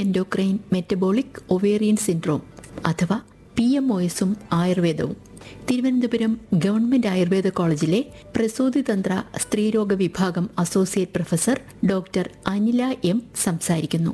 endocrine metabolic ovarian syndrome അഥവാ P M O എസും ആയുർവേദവും തിരുവനന്തപുരം ഗവൺമെന്റ് ആയുർവേദ കോളേജിലെ പ്രസൂതിതന്ത്ര സ്ത്രീരോഗ വിഭാഗം associate professor doctor Anila M സംസാരിക്കുന്നു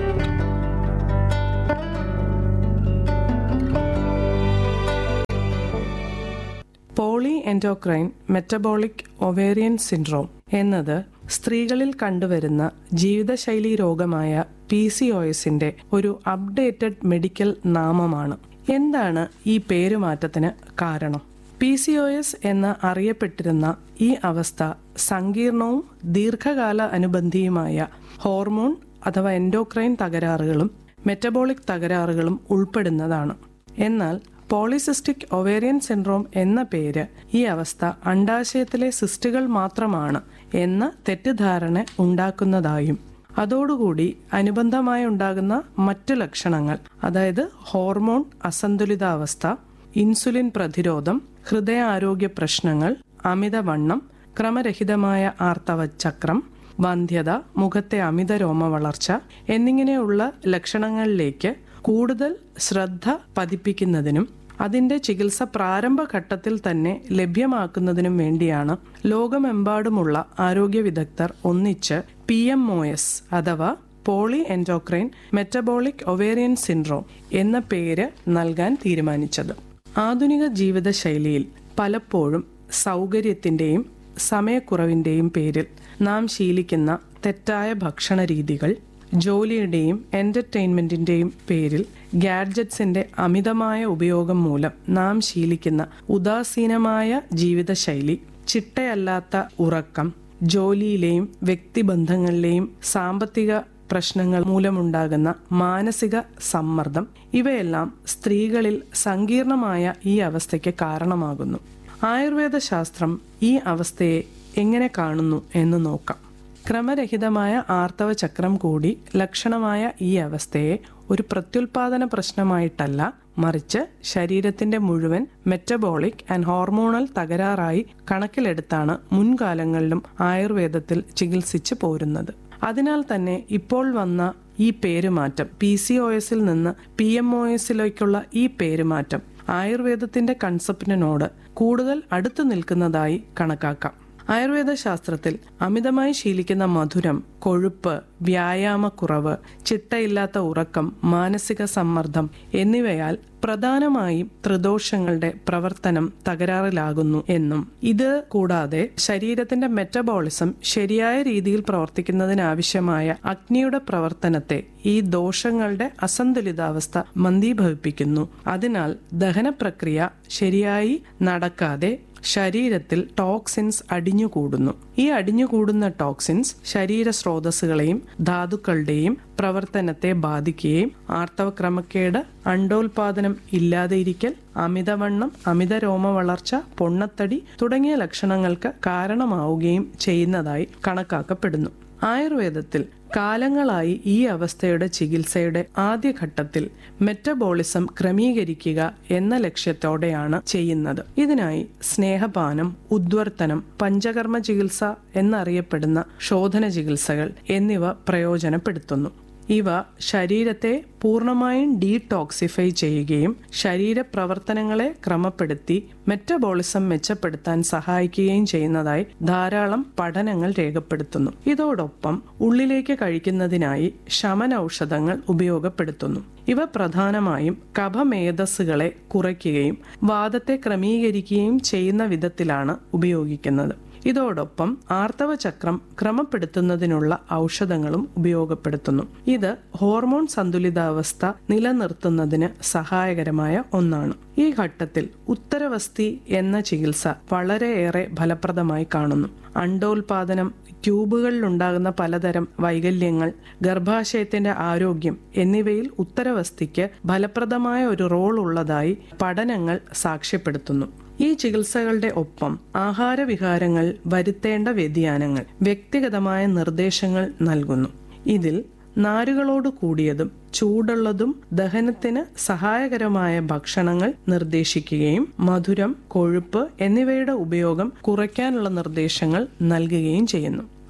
poly endocrine metabolic ovarian syndrome എന്നത് സ്ത്രീകളിൽ കണ്ടുവരുന്ന ജീവിതശൈലി രോഗമായ പി സി ഒ എസിന്റെ ഒരു അപ്ഡേറ്റഡ് മെഡിക്കൽ നാമമാണ് എന്താണ് ഈ പേരുമാറ്റത്തിന് കാരണം പി സി ഒ എസ് എന്ന് അറിയപ്പെട്ടിരുന്ന ഈ അവസ്ഥ സങ്കീർണവും ദീർഘകാല അനുബന്ധിയുമായ ഹോർമോൺ അഥവാ എൻഡോക്രൈൻ തകരാറുകളും മെറ്റബോളിക് തകരാറുകളും ഉൾപ്പെടുന്നതാണ് എന്നാൽ പോളിസിസ്റ്റിക് ഒവേറിയൻ സിൻഡ്രോം എന്ന പേര് ഈ അവസ്ഥ അണ്ടാശയത്തിലെ സിസ്റ്റുകൾ മാത്രമാണ് എന്ന തെറ്റിദ്ധാരണ ഉണ്ടാക്കുന്നതായും അതോടുകൂടി അനുബന്ധമായി ഉണ്ടാകുന്ന മറ്റു ലക്ഷണങ്ങൾ അതായത് ഹോർമോൺ അസന്തുലിതാവസ്ഥ ഇൻസുലിൻ പ്രതിരോധം ഹൃദയാരോഗ്യ പ്രശ്നങ്ങൾ അമിതവണ്ണം ക്രമരഹിതമായ ആർത്തവചക്രം വന്ധ്യത മുഖത്തെ അമിത രോമ വളർച്ച എന്നിങ്ങനെയുള്ള ലക്ഷണങ്ങളിലേക്ക് കൂടുതൽ ശ്രദ്ധ പതിപ്പിക്കുന്നതിനും അതിന്റെ ചികിത്സ പ്രാരംഭഘട്ടത്തിൽ തന്നെ ലഭ്യമാക്കുന്നതിനും വേണ്ടിയാണ് ലോകമെമ്പാടുമുള്ള ആരോഗ്യ വിദഗ്ധർ ഒന്നിച്ച് പി എം ഒ എസ് അഥവാ poly endocrine metabolic ovarian syndrome എന്ന പേര് നൽകാൻ തീരുമാനിച്ചത് ആധുനിക ജീവിതശൈലിയിൽ പലപ്പോഴും സൗകര്യത്തിന്റെയും സമയക്കുറവിന്റെയും പേരിൽ നാം ശീലിക്കുന്ന തെറ്റായ ഭക്ഷണ രീതികൾ ജോലിയുടെയും എന്റർടൈൻമെന്റിന്റെയും പേരിൽ ഗാഡ്ജറ്റ്സിന്റെ അമിതമായ ഉപയോഗം മൂലം നാം ശീലിക്കുന്ന ഉദാസീനമായ ജീവിതശൈലി ചിട്ടയല്ലാത്ത ഉറക്കം ജോലിയിലെയും വ്യക്തിബന്ധങ്ങളിലെയും സാമ്പത്തിക പ്രശ്നങ്ങൾ മൂലമുണ്ടാകുന്ന മാനസിക സമ്മർദ്ദം ഇവയെല്ലാം സ്ത്രീകളിൽ സങ്കീർണമായ ഈ അവസ്ഥയ്ക്ക് കാരണമാകുന്നു ആയുർവേദ ശാസ്ത്രം ഈ അവസ്ഥയെ എങ്ങനെ കാണുന്നു എന്ന് നോക്കാം ക്രമരഹിതമായ ആർത്തവ ചക്രം കൂടി ലക്ഷണമായ ഈ അവസ്ഥയെ ഒരു പ്രത്യുൽപാദന പ്രശ്നമായിട്ടല്ല മറിച്ച് ശരീരത്തിന്റെ മുഴുവൻ മെറ്റബോളിക് ആൻഡ് ഹോർമോണൽ തകരാറായി കണക്കിലെടുത്താണ് മുൻകാലങ്ങളിലും ആയുർവേദത്തിൽ ചികിത്സിച്ചു പോരുന്നത് അതിനാൽ തന്നെ ഇപ്പോൾ വന്ന ഈ പേരുമാറ്റം പി സി ഒ എസിൽ നിന്ന് പി എം ഒ എസിലേക്കുള്ള ഈ പേരുമാറ്റം ആയുർവേദത്തിന്റെ കൺസെപ്റ്റിനോട് കൂടുതൽ അടുത്തു നിൽക്കുന്നതായി കണക്കാക്കാം ആയുർവേദ ശാസ്ത്രത്തിൽ അമിതമായി ശീലിക്കുന്ന മധുരം കൊഴുപ്പ് വ്യായാമക്കുറവ് ചിട്ടയില്ലാത്ത ഉറക്കം മാനസിക സമ്മർദ്ദം എന്നിവയാൽ പ്രധാനമായും ത്രിദോഷങ്ങളുടെ പ്രവർത്തനം തകരാറിലാകുന്നു എന്നും ഇത് കൂടാതെ ശരീരത്തിന്റെ മെറ്റബോളിസം ശരിയായ രീതിയിൽ പ്രവർത്തിക്കുന്നതിനാവശ്യമായ അഗ്നിയുടെ പ്രവർത്തനത്തെ ഈ ദോഷങ്ങളുടെ അസന്തുലിതാവസ്ഥ മന്ദീഭവിപ്പിക്കുന്നു അതിനാൽ ദഹന പ്രക്രിയ ശരിയായി നടക്കാതെ ശരീരത്തിൽ ടോക്സിൻസ് അടിഞ്ഞുകൂടുന്നു ഈ അടിഞ്ഞുകൂടുന്ന ടോക്സിൻസ് ശരീര സ്രോതസ്സുകളെയും ധാതുക്കളുടെയും പ്രവർത്തനത്തെ ബാധിക്കുകയും ആർത്തവക്രമക്കേട് അണ്ടോൽപാദനം ഇല്ലാതെയിരിക്കൽ അമിതവണ്ണം അമിത രോമ വളർച്ച പൊണ്ണത്തടി തുടങ്ങിയ ലക്ഷണങ്ങൾക്ക് കാരണമാവുകയും ചെയ്യുന്നതായി കണക്കാക്കപ്പെടുന്നു ആയുർവേദത്തിൽ കാലങ്ങളായി ഈ അവസ്ഥയുടെ ചികിത്സയുടെ ആദ്യഘട്ടത്തിൽ മെറ്റബോളിസം ക്രമീകരിക്കുക എന്ന ലക്ഷ്യത്തോടെയാണ് ചെയ്യുന്നത് ഇതിനായി സ്നേഹപാനം ഉദ്വർത്തനം പഞ്ചകർമ്മ ചികിത്സ എന്നറിയപ്പെടുന്ന ശോധന ചികിത്സകൾ എന്നിവ പ്രയോജനപ്പെടുത്തുന്നു ഇവ ശരീരത്തെ പൂർണ്ണമായും ഡീടോക്സിഫൈ ചെയ്യുകയും ശരീരപ്രവർത്തനങ്ങളെ ക്രമപ്പെടുത്തി മെറ്റബോളിസം മെച്ചപ്പെടുത്താൻ സഹായിക്കുകയും ചെയ്യുന്നതായി ധാരാളം പഠനങ്ങൾ രേഖപ്പെടുത്തുന്നു ഇതോടൊപ്പം ഉള്ളിലേക്ക് കഴിക്കുന്നതിനായി ശമന ഔഷധങ്ങൾ ഉപയോഗപ്പെടുത്തുന്നു ഇവ പ്രധാനമായും കഫമേധസ്സുകളെ കുറയ്ക്കുകയും വാദത്തെ ക്രമീകരിക്കുകയും ചെയ്യുന്ന വിധത്തിലാണ് ഉപയോഗിക്കുന്നത് ഇതോടൊപ്പം ആർത്തവ ചക്രം ക്രമപ്പെടുത്തുന്നതിനുള്ള ഔഷധങ്ങളും ഉപയോഗപ്പെടുത്തുന്നു ഇത് ഹോർമോൺ സന്തുലിതാവസ്ഥ നിലനിർത്തുന്നതിന് സഹായകരമായ ഒന്നാണ് ഈ ഘട്ടത്തിൽ ഉത്തരവസ്തി എന്ന ചികിത്സ വളരെയേറെ ഫലപ്രദമായി കാണുന്നു അണ്ടോൽപാദനം ട്യൂബുകളിലുണ്ടാകുന്ന പലതരം വൈകല്യങ്ങൾ ഗർഭാശയത്തിന്റെ ആരോഗ്യം എന്നിവയിൽ ഉത്തരവസ്തിക്ക് ഫലപ്രദമായ ഒരു റോൾ ഉള്ളതായി പഠനങ്ങൾ സാക്ഷ്യപ്പെടുത്തുന്നു ഈ ചികിത്സകളുടെ ഒപ്പം ആഹാരവിഹാരങ്ങൾ വരുത്തേണ്ട വ്യതിയാനങ്ങൾ വ്യക്തിഗതമായ നിർദ്ദേശങ്ങൾ നൽകുന്നു ഇതിൽ നാരുകളോട് കൂടിയതും ചൂടുള്ളതും ദഹനത്തിന് സഹായകരമായ ഭക്ഷണങ്ങൾ നിർദ്ദേശിക്കുകയും മധുരം കൊഴുപ്പ് എന്നിവയുടെ ഉപയോഗം കുറയ്ക്കാനുള്ള നിർദ്ദേശങ്ങൾ നൽകുകയും ചെയ്യുന്നു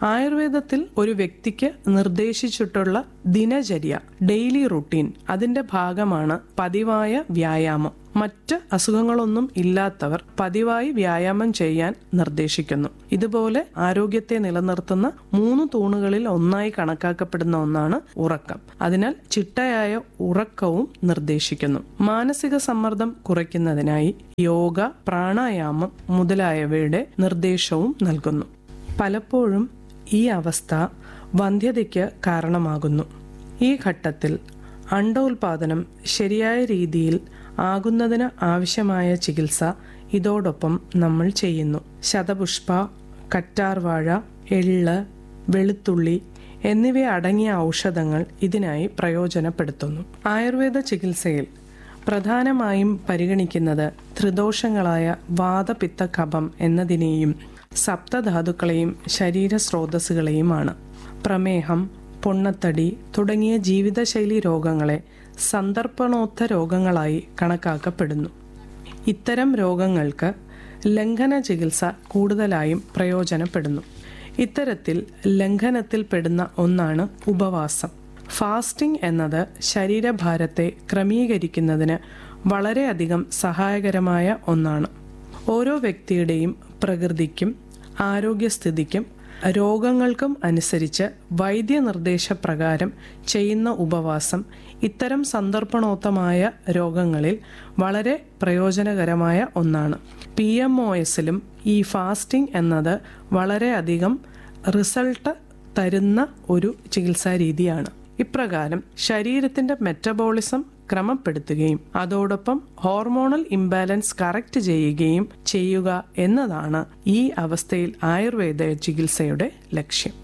ആയുർവേദത്തിൽ ഒരു വ്യക്തിക്ക് നിർദ്ദേശിച്ചിട്ടുള്ള ദിനചര്യ ഡെയിലി റുട്ടീൻ അതിന്റെ ഭാഗമാണ് പതിവായ വ്യായാമം മറ്റ് അസുഖങ്ങളൊന്നും ഇല്ലാത്തവർ പതിവായി വ്യായാമം ചെയ്യാൻ നിർദ്ദേശിക്കുന്നു ഇതുപോലെ ആരോഗ്യത്തെ നിലനിർത്തുന്ന മൂന്ന് തൂണുകളിൽ ഒന്നായി കണക്കാക്കപ്പെടുന്ന ഒന്നാണ് ഉറക്കം അതിനാൽ ചിട്ടയായ ഉറക്കവും നിർദ്ദേശിക്കുന്നു മാനസിക സമ്മർദ്ദം കുറയ്ക്കുന്നതിനായി യോഗ പ്രാണായാമം മുതലായവയുടെ നിർദ്ദേശവും നൽകുന്നു പലപ്പോഴും ഈ അവസ്ഥ വന്ധ്യതയ്ക്ക് കാരണമാകുന്നു ഈ ഘട്ടത്തിൽ അണ്ടോൽപാദനം ശരിയായ രീതിയിൽ ആകുന്നതിന് ആവശ്യമായ ചികിത്സ ഇതോടൊപ്പം നമ്മൾ ചെയ്യുന്നു ശതപുഷ്പ കറ്റാർവാഴ എള്ള് വെളുത്തുള്ളി എന്നിവ അടങ്ങിയ ഔഷധങ്ങൾ ഇതിനായി പ്രയോജനപ്പെടുത്തുന്നു ആയുർവേദ ചികിത്സയിൽ പ്രധാനമായും പരിഗണിക്കുന്നത് ത്രിദോഷങ്ങളായ വാതപിത്ത കഫം എന്നതിനെയും സപ്തധാതുക്കളെയും ശരീര സ്രോതസ്സുകളെയുമാണ് പ്രമേഹം പൊണ്ണത്തടി തുടങ്ങിയ ജീവിതശൈലി രോഗങ്ങളെ സന്ദർപ്പണോത്ത രോഗങ്ങളായി കണക്കാക്കപ്പെടുന്നു ഇത്തരം രോഗങ്ങൾക്ക് ലംഘന ചികിത്സ കൂടുതലായും പ്രയോജനപ്പെടുന്നു ഇത്തരത്തിൽ ലംഘനത്തിൽപ്പെടുന്ന ഒന്നാണ് ഉപവാസം ഫാസ്റ്റിംഗ് എന്നത് ശരീരഭാരത്തെ ക്രമീകരിക്കുന്നതിന് വളരെയധികം സഹായകരമായ ഒന്നാണ് ഓരോ വ്യക്തിയുടെയും പ്രകൃതിക്കും ആരോഗ്യസ്ഥിതിക്കും രോഗങ്ങൾക്കും അനുസരിച്ച് വൈദ്യനിർദ്ദേശപ്രകാരം ചെയ്യുന്ന ഉപവാസം ഇത്തരം സന്ദർഭണോത്തമായ രോഗങ്ങളിൽ വളരെ പ്രയോജനകരമായ ഒന്നാണ് പി എം ഒ എസിലും ഈ ഫാസ്റ്റിംഗ് എന്നത് വളരെയധികം റിസൾട്ട് തരുന്ന ഒരു ചികിത്സാ രീതിയാണ് ഇപ്രകാരം ശരീരത്തിന്റെ മെറ്റബോളിസം ക്രമപ്പെടുത്തുകയും അതോടൊപ്പം ഹോർമോണൽ ഇംബാലൻസ് കറക്റ്റ് ചെയ്യുകയും ചെയ്യുക എന്നതാണ് ഈ അവസ്ഥയിൽ ആയുർവേദ ചികിത്സയുടെ ലക്ഷ്യം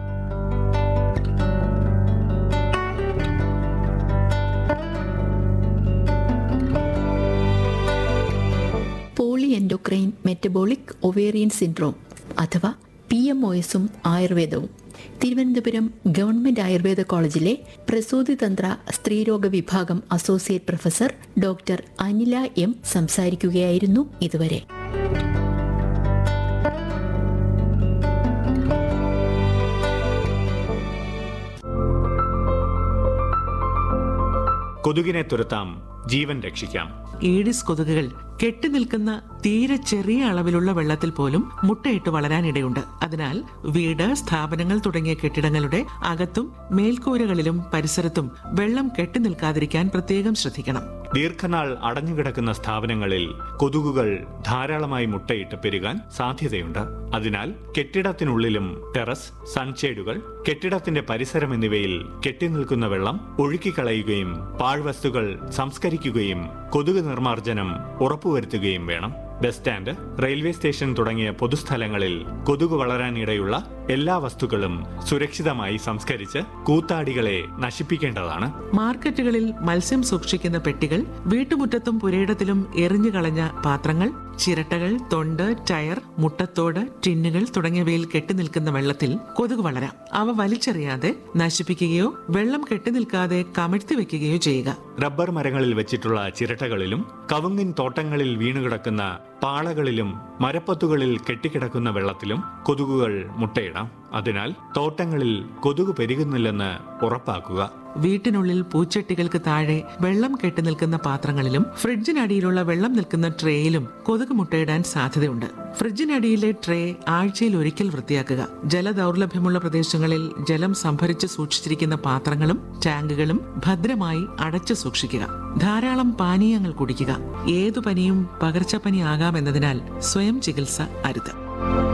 poly endocrine metabolic ovarian syndrome അഥവാ പി എം ഒ എസും ആയുർവേദവും തിരുവനന്തപുരം ഗവൺമെന്റ് ആയുർവേദ കോളേജിലെ പ്രസൂതിതന്ത്ര സ്ത്രീരോഗ വിഭാഗം associate professor doctor Anila M സംസാരിക്കുകയായിരുന്നു ഇതുവരെ കൊതുകിനെ തുരത്താം ജീവൻ രക്ഷിക്കാം ഏഡിസ് കൊതുകുകൾ കെട്ടിനിൽക്കുന്ന തീരെ ചെറിയ അളവിലുള്ള വെള്ളത്തിൽ പോലും മുട്ടയിട്ട് വളരാനിടയുണ്ട് അതിനാൽ വീട് സ്ഥാപനങ്ങൾ തുടങ്ങിയ കെട്ടിടങ്ങളുടെ അകത്തും മേൽക്കൂരകളിലും പരിസരത്തും വെള്ളം കെട്ടിനിൽക്കാതിരിക്കാൻ പ്രത്യേകം ശ്രദ്ധിക്കണം ദീർഘനാൾ അടഞ്ഞുകിടക്കുന്ന സ്ഥാപനങ്ങളിൽ കൊതുകുകൾ ധാരാളമായി മുട്ടയിട്ട് പെരുകാൻ സാധ്യതയുണ്ട് അതിനാൽ കെട്ടിടത്തിനുള്ളിലും ടെറസ് സൺഷേഡുകൾ കെട്ടിടത്തിന്റെ പരിസരം എന്നിവയിൽ കെട്ടിനിൽക്കുന്ന വെള്ളം ഒഴുക്കിക്കളയുകയും പാഴ്വസ്തുക്കൾ സംസ്കരിക്കുകയും കൊതുക് നിർമ്മാർജ്ജനം ഉറപ്പുവരുത്തുകയും വേണം ബസ് സ്റ്റാൻഡ് റെയിൽവേ സ്റ്റേഷൻ തുടങ്ങിയ പൊതുസ്ഥലങ്ങളിൽ കൊതുക് വളരാനിടയുള്ള എല്ലാ വസ്തുക്കളും സുരക്ഷിതമായി സംസ്കരിച്ച് കൂത്താടികളെ നശിപ്പിക്കേണ്ടതാണ് മാർക്കറ്റുകളിൽ മത്സ്യം സൂക്ഷിക്കുന്ന പെട്ടികൾ വീട്ടുമുറ്റത്തും പുരയിടത്തിലും എറിഞ്ഞു കളഞ്ഞ പാത്രങ്ങൾ ചിരട്ടകൾ തൊണ്ട് ടയർ മുട്ടത്തോട് ടിന്നുകൾ തുടങ്ങിയവയിൽ കെട്ടിനിൽക്കുന്ന വെള്ളത്തിൽ കൊതുക് വളരാം അവ വലിച്ചെറിയാതെ നശിപ്പിക്കുകയോ വെള്ളം കെട്ടിനിൽക്കാതെ കമഴ്ത്തി വെക്കുകയോ ചെയ്യുക റബ്ബർ മരങ്ങളിൽ വെച്ചിട്ടുള്ള ചിരട്ടകളിലും കവുങ്ങിൻ തോട്ടങ്ങളിൽ വീണുകിടക്കുന്ന പാളകളിലും മരപ്പത്തുകളിൽ കെട്ടിക്കിടക്കുന്ന വെള്ളത്തിലും കൊതുകുകൾ മുട്ടയിടാം അതിനാൽ തോട്ടങ്ങളിൽ കൊതുക് പെരുകുന്നില്ലെന്ന് ഉറപ്പാക്കുക വീട്ടിനുള്ളിൽ പൂച്ചട്ടികൾക്ക് താഴെ വെള്ളം കെട്ടി നിൽക്കുന്ന പാത്രങ്ങളിലും ഫ്രിഡ്ജിനടിയിലുള്ള വെള്ളം നിൽക്കുന്ന ട്രേയിലും കൊതുക് മുട്ടയിടാൻ സാധ്യതയുണ്ട് ഫ്രിഡ്ജിനടിയിലെ ട്രേ ആഴ്ചയിൽ ഒരിക്കൽ വൃത്തിയാക്കുക ജലദൗർലഭ്യമുള്ള പ്രദേശങ്ങളിൽ ജലം സംഭരിച്ച് സൂക്ഷിച്ചിരിക്കുന്ന പാത്രങ്ങളും ടാങ്കുകളും ഭദ്രമായി അടച്ചു സൂക്ഷിക്കുക ധാരാളം പാനീയങ്ങൾ കുടിക്കുക ഏതു പനിയും പകർച്ചപ്പനി ആകാമെന്നതിനാൽ സ്വയം ചികിത്സ അരുത്